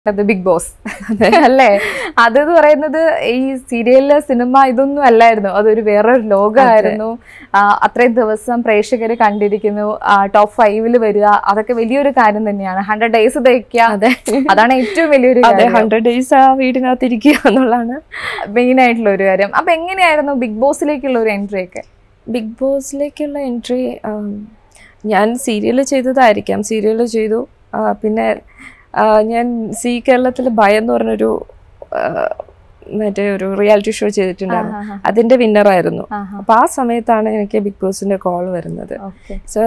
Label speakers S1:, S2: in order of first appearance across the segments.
S1: Big boss അല്ലേ അത് എന്ന് പറയുന്നത് ഈ സീരിയലില് സിനിമ ഇതൊന്നും അല്ലായിരുന്നു അതൊരു വേറൊരു ലോകമായിരുന്നു ആ, അത്രയും ദിവസം പ്രേക്ഷകർ കണ്ടിരിക്കുന്നു ടോപ്പ് ഫൈവില് വരിക അതൊക്കെ വലിയൊരു കാര്യം തന്നെയാണ് ഹൺഡ്രഡ് ഡേയ്സ് തയ്ക്കുക
S2: അതെ
S1: അതാണ് ഏറ്റവും വലിയൊരു
S2: അതെ ഹൺഡ്രഡ് ഡേയ്സ് ആ വീടിനകത്ത് ഇരിക്കുക എന്നുള്ളതാണ്
S1: മെയിൻ ആയിട്ടുള്ള ഒരു കാര്യം അപ്പൊ എങ്ങനെയായിരുന്നു ബിഗ് ബോസിലേക്കുള്ള ഒരു എൻട്രി ഒക്കെ
S2: ബിഗ് ബോസിലേക്കുള്ള എൻട്രി ഞാൻ സീരിയൽ ചെയ്തതായിരിക്കാം സീരിയൽ ചെയ്തു ആ, പിന്നെ ആ, ഞാൻ സി കേരളത്തിൽ ഭയം എന്ന് പറഞ്ഞൊരു ആ, മറ്റേ ഒരു റിയാലിറ്റി ഷോ ചെയ്തിട്ടുണ്ടായിരുന്നു
S1: ആഹാ.
S2: അതിന്റെ വിന്നറായിരുന്നു
S1: ആഹാ.
S2: അപ്പൊ ആ സമയത്താണ് എനിക്ക് ബിഗ് ബോസിന്റെ കോൾ വരുന്നത്
S1: Okay.
S2: സോ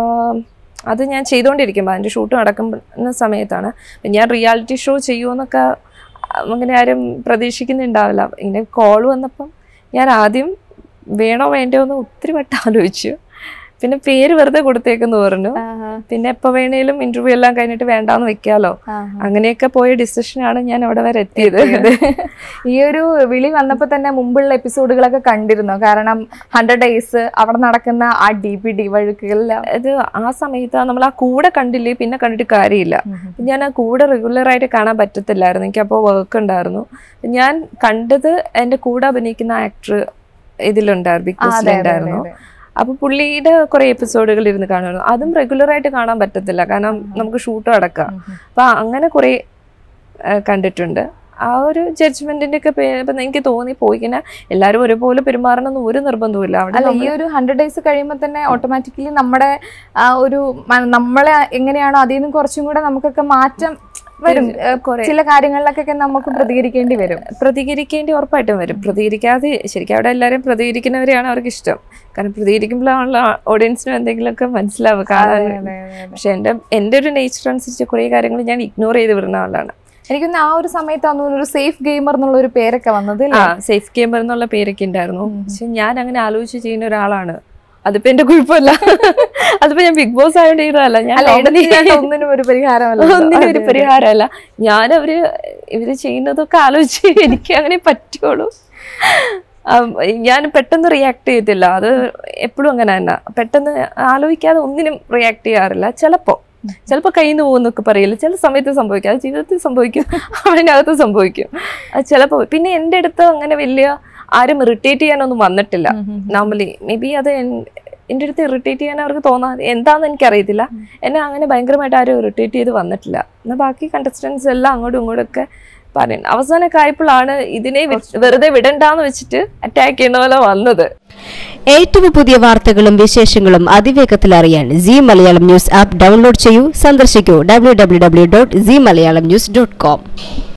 S2: അത് ഞാൻ ചെയ്തുകൊണ്ടിരിക്കുമ്പോൾ അതിൻ്റെ ഷൂട്ട് നടക്കുന്ന സമയത്താണ് ഞാൻ റിയാലിറ്റി ഷോ ചെയ്യുമെന്നൊക്കെ അങ്ങനെ ആരും പ്രതീക്ഷിക്കുന്നുണ്ടാവില്ല ഇങ്ങനെ കോൾ വന്നപ്പം ഞാൻ ആദ്യം വേണോ വേണ്ടയോ എന്ന് ഒത്തിരി വട്ടം ആലോചിച്ചു പിന്നെ പേര് വെറുതെ കൊടുത്തേക്കെന്ന് പറഞ്ഞു
S1: ആഹാ.
S2: പിന്നെ എപ്പോൾ വേണേലും ഇന്റർവ്യൂ എല്ലാം കഴിഞ്ഞിട്ട് വേണ്ടാന്ന് വെക്കാലോ
S1: ആഹാ.
S2: അങ്ങനെയൊക്കെ പോയ ഡിസിഷനാണ് ഞാൻ അവിടെ വരെ എത്തിയത്
S1: ഈ ഒരു വിളി വന്നപ്പോ തന്നെ മുമ്പുള്ള എപ്പിസോഡുകളൊക്കെ കണ്ടിരുന്നു കാരണം ഹൺഡ്രഡ് ഡേയ്സ് അവിടെ നടക്കുന്ന ആ ഡി പി ഡി വഴുക്കുകളിൽ
S2: അത് ആ സമയത്ത് നമ്മൾ ആ കൂടെ കണ്ടില്ലേ പിന്നെ കണ്ടിട്ട് കാര്യമില്ല ഞാൻ ആ കൂടെ റെഗുലർ ആയിട്ട് കാണാൻ പറ്റത്തില്ലായിരുന്നു എനിക്ക് അപ്പോൾ വർക്ക് ഉണ്ടായിരുന്നു ഞാൻ കണ്ടത് എൻ്റെ കൂടെ അഭിനയിക്കുന്ന ആക്ടർ ഇതിലുണ്ടായിരുന്നു ബിഗ് ബോസിലുണ്ടായിരുന്നു അപ്പൊ പുള്ളിയുടെ കുറെ എപ്പിസോഡുകൾ ഇരുന്ന് കാണുമായിരുന്നു അതും റെഗുലർ ആയിട്ട് കാണാൻ പറ്റത്തില്ല കാരണം നമുക്ക് ഷൂട്ട് അടക്കാം അപ്പൊ അങ്ങനെ കുറെ ആ, കണ്ടിട്ടുണ്ട് ആ ഒരു ജഡ്ജ്മെന്റിന്റെ ഒക്കെ പേ- ഇപ്പൊ എനിക്ക് തോന്നി പോയി ഇങ്ങനെ എല്ലാവരും ഒരുപോലെ പെരുമാറണമെന്ന് ഒരു നിർബന്ധവും അവിടെ
S1: അല്ല ഈ ഒരു ഹൺഡ്രഡ് ഡേയ്സ് കഴിയുമ്പോൾ തന്നെ ഓട്ടോമാറ്റിക്കലി നമ്മുടെ ആ ഒരു മ- നമ്മളെ എങ്ങനെയാണോ അതിൽ നിന്ന് കുറച്ചും കൂടെ നമുക്കൊക്കെ മാറ്റം വരും ഏ,
S2: കുറെ
S1: ചില കാര്യങ്ങളിലൊക്കെ നമുക്ക് പ്രതികരിക്കേണ്ടി വരും
S2: പ്രതികരിക്കേണ്ടി ഉറപ്പായിട്ടും വരും പ്രതികരിക്കാതെ ശരിക്കും അവിടെ എല്ലാവരും പ്രതികരിക്കുന്നവരെയാണ് അവർക്ക് ഇഷ്ടം കാരണം പ്രതികരിക്കുമ്പോഴാണല്ലോ ഓഡിയൻസിനും എന്തെങ്കിലുമൊക്കെ മനസ്സിലാവുക കാണാൻ പക്ഷെ എൻ്റെ എൻ്റെ ഒരു നേച്ചർ അനുസരിച്ച് കുറേ കാര്യങ്ങൾ ഞാൻ ഇഗ്നോർ ചെയ്ത് വിടുന്ന ആളാണ്
S1: എനിക്കൊന്ന് ആ ഒരു സമയത്താണ് ഒരു സേഫ് ഗെയിമർ എന്നുള്ള ഒരു പേരൊക്കെ വന്നത്
S2: ആ സേഫ് ഗെയിമർ എന്നുള്ള പേരൊക്കെ ഉണ്ടായിരുന്നു പക്ഷെ ഞാൻ അങ്ങനെ ആലോചിച്ച് ചെയ്യുന്ന ഒരാളാണ് അതിപ്പോ എന്റെ കുഴപ്പമില്ല അതിപ്പോ ഞാൻ ബിഗ് ബോസ് ആയതുകൊണ്ട് ചെയ്തതല്ല ഞാൻ
S1: അല്ല
S2: normally-
S1: എടുത്തിട്ട് ഒന്നിനും ഒരു പരിഹാരമല്ല
S2: ഒന്നിനും ഒരു പരിഹാരമല്ല ഞാൻ അവര് ഇവര് ചെയ്യുന്നതൊക്കെ ആലോചിച്ച് എനിക്ക് അങ്ങനെ പറ്റുള്ളൂ ആം, ഞാൻ പെട്ടെന്ന് റിയാക്ട് ചെയ്യത്തില്ല അത് എപ്പോഴും അങ്ങനെ തന്നെ പെട്ടെന്ന് ആലോചിക്കാതെ ഒന്നിനും റിയാക്ട് ചെയ്യാറില്ല ചിലപ്പോ ചിലപ്പോൾ കയ്യിൽ നിന്ന് പോകുന്നൊക്കെ പറയില്ല ചില സമയത്ത് സംഭവിക്കും അത് ജീവിതത്തിൽ സംഭവിക്കും അവനകത്ത് സംഭവിക്കും അത് ചിലപ്പോൾ പിന്നെ എൻ്റെ അടുത്ത് അങ്ങനെ വലിയ ആരും ഇറിറ്റേറ്റ് ചെയ്യാനൊന്നും വന്നിട്ടില്ല നോർമലി മേ ബി അത് എൻ- എൻ്റെ അടുത്ത് ഇറിറ്റേറ്റ് ചെയ്യാൻ അവർക്ക് തോന്നാൻ എന്താണെന്ന് എനിക്കറിയത്തില്ല എന്നെ അങ്ങനെ ഭയങ്കരമായിട്ട് ആരും ഇറിറ്റേറ്റ് ചെയ്ത് വന്നിട്ടില്ല എന്നാൽ ബാക്കി കണ്ടസ്റ്റൻസ് എല്ലാം അങ്ങോട്ടും ഇങ്ങോട്ടും ഒക്കെ പറയുന്നു അവസാനമൊക്കെ ആയപ്പോഴാണ് ഇതിനെ വി- വെറുതെ വിടണ്ടാന്ന് വെച്ചിട്ട് അറ്റാക്ക് ചെയ്യുന്ന പോലെ വന്നത്
S3: ഏറ്റവും പുതിയ വാർത്തകളും വിശേഷങ്ങളും അതിവേഗത്തിൽ അറിയാൻ Zee Malayalam news app download ചെയ്യൂ സന്ദർശിക്കൂ W W W dot Zee Malayalam news dot com